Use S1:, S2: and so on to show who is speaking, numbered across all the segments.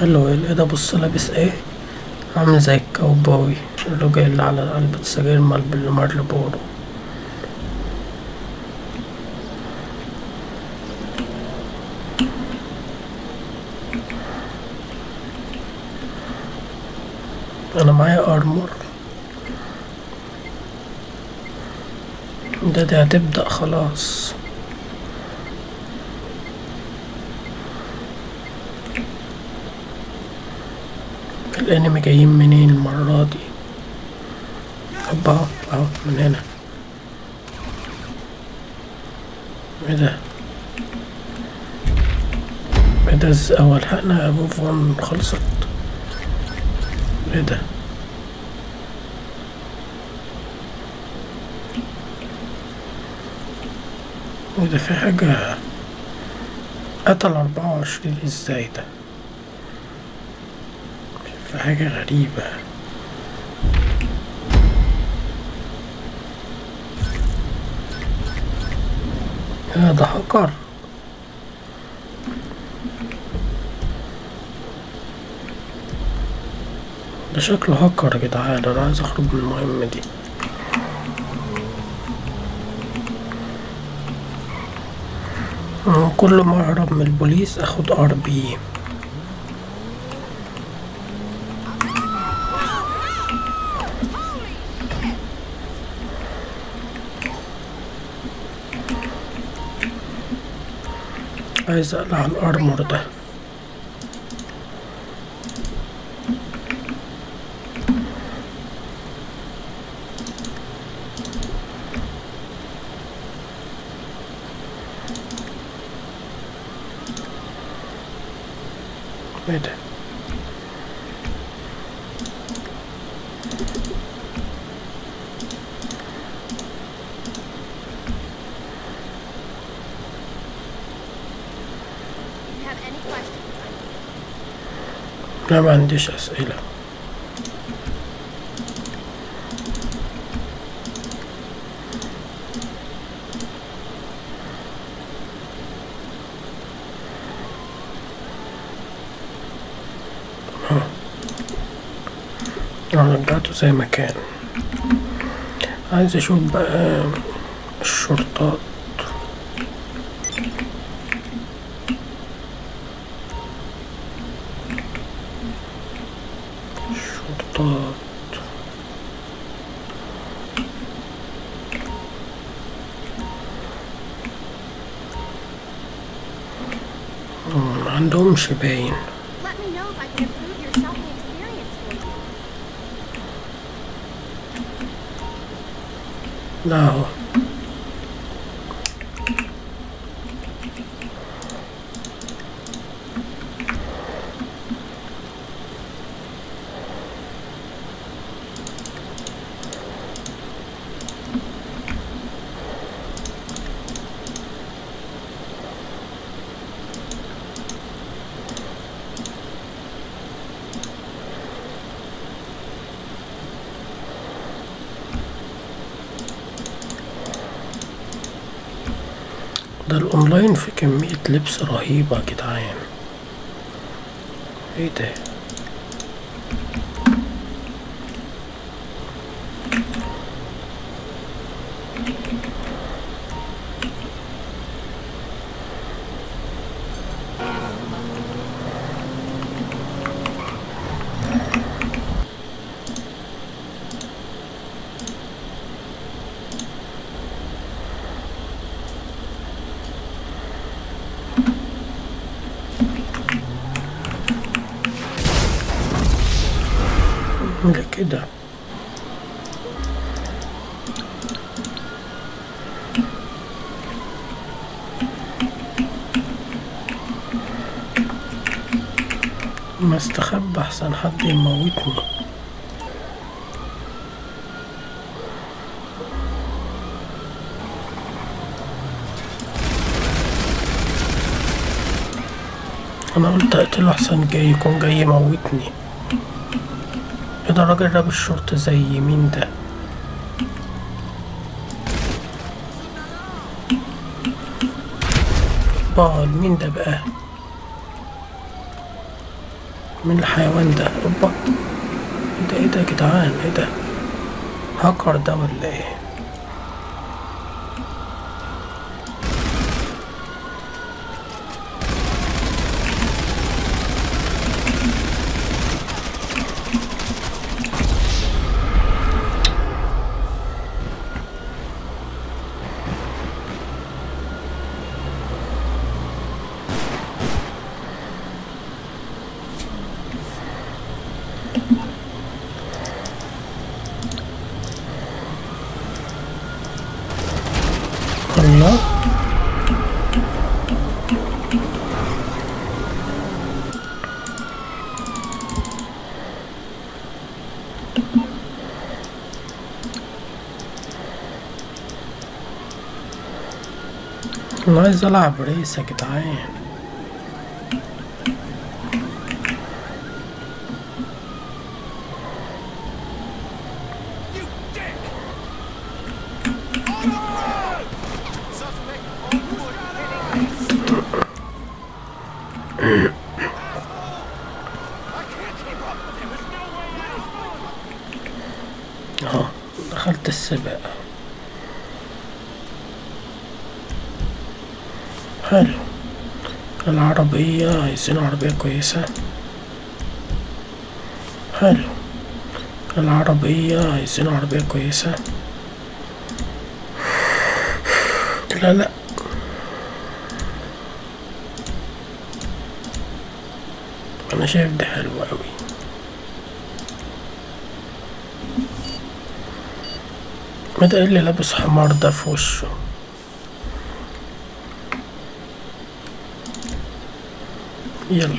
S1: حلو ايه ده بص لابس ايه عامل زي الكاوبوي الراجل اللي على علبة سجاير مال- مارلبورو انا معايا ارمور ده دي هتبدأ خلاص الانمي جايين منين المرة دي هوبا اهو اهو من هنا ايه ده ايه ده ازاي اول لحقنا ابوف وان خلصت ايه ده ايه ده في حاجة قتل أربعة وعشرين ازاي ده في حاجة غريبة يا ده هكر ده شكله هكر يا جدعان انا عايز اخرج من المهمة دي مم، كل ما اهرب من البوليس اخد ار بي عايز اقلع الارمور ده ايه ده
S2: If you have any questions,
S1: لا ما عنديش اسئلة ها. انا رجعته زي ما كان عايز اشوف بقى الشرطات الشرطات مم، ما عندهمش باين
S2: let me know if I can improve your shopping experience for you.
S1: لا هو ده الاونلاين في كمية لبس رهيبة يا جدعان ايه ده ده كده ما استخبى احسن حد يموتني انا قلت اقتله احسن جاي يكون جاي يموتني ايه ده الراجل ده بالشورت زي مين ده بقعد مين ده بقى من الحيوان ده اوبا ده ايه ده يا جدعان ايه ده هاكر ده ولا ايه الله انا عايز العب ريس يا جدعان اهو دخلت السباق حلو العربية عايزين عربية كويسة حلو العربية عايزين عربية كويسة لا لا انا شايف ده حلو اوي ده ايه اللي لابس حمار ده في وشه يلا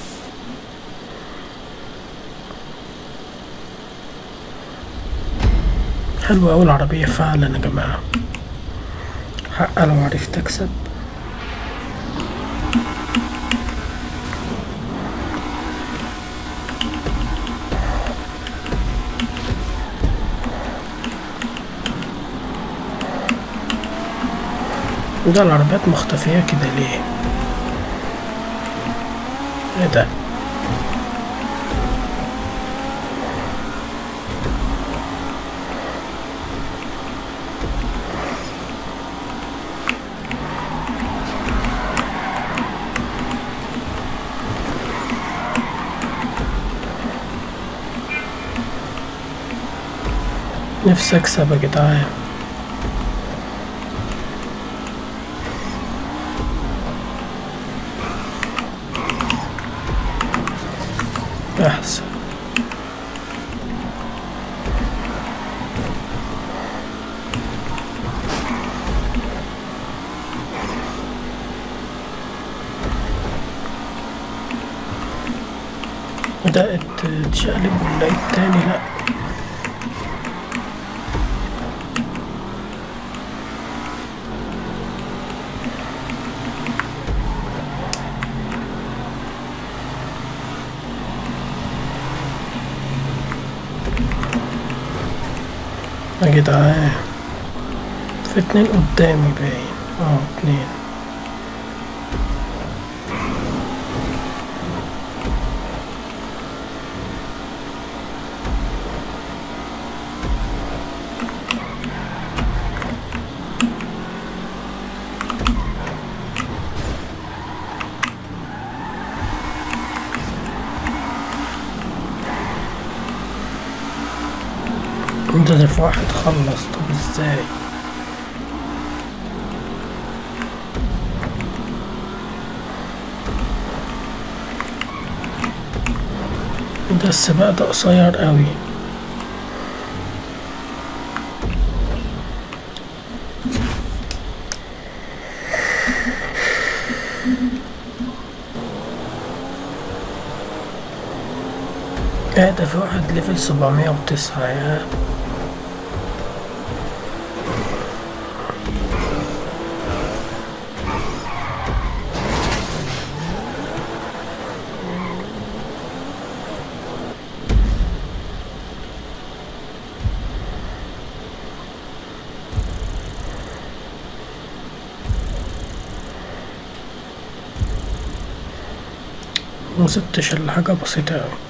S1: حلوة أوي العربية فعلا يا جماعة حق لو عرفت أكسب ده العربيات مختفية كده ليه ايه ده نفسي اكسب يا جدعان احسن بدأت تشقلب ولا ايه التاني لا يا جدعان في اتنين قدامي باين اه اتنين انت ده في واحد خلص طب ازاي ده السباق ده قصير قوي ايه ده في واحد ليفل سبعمية وتسعة يا مسبتش إلا حاجة بسيطة أوي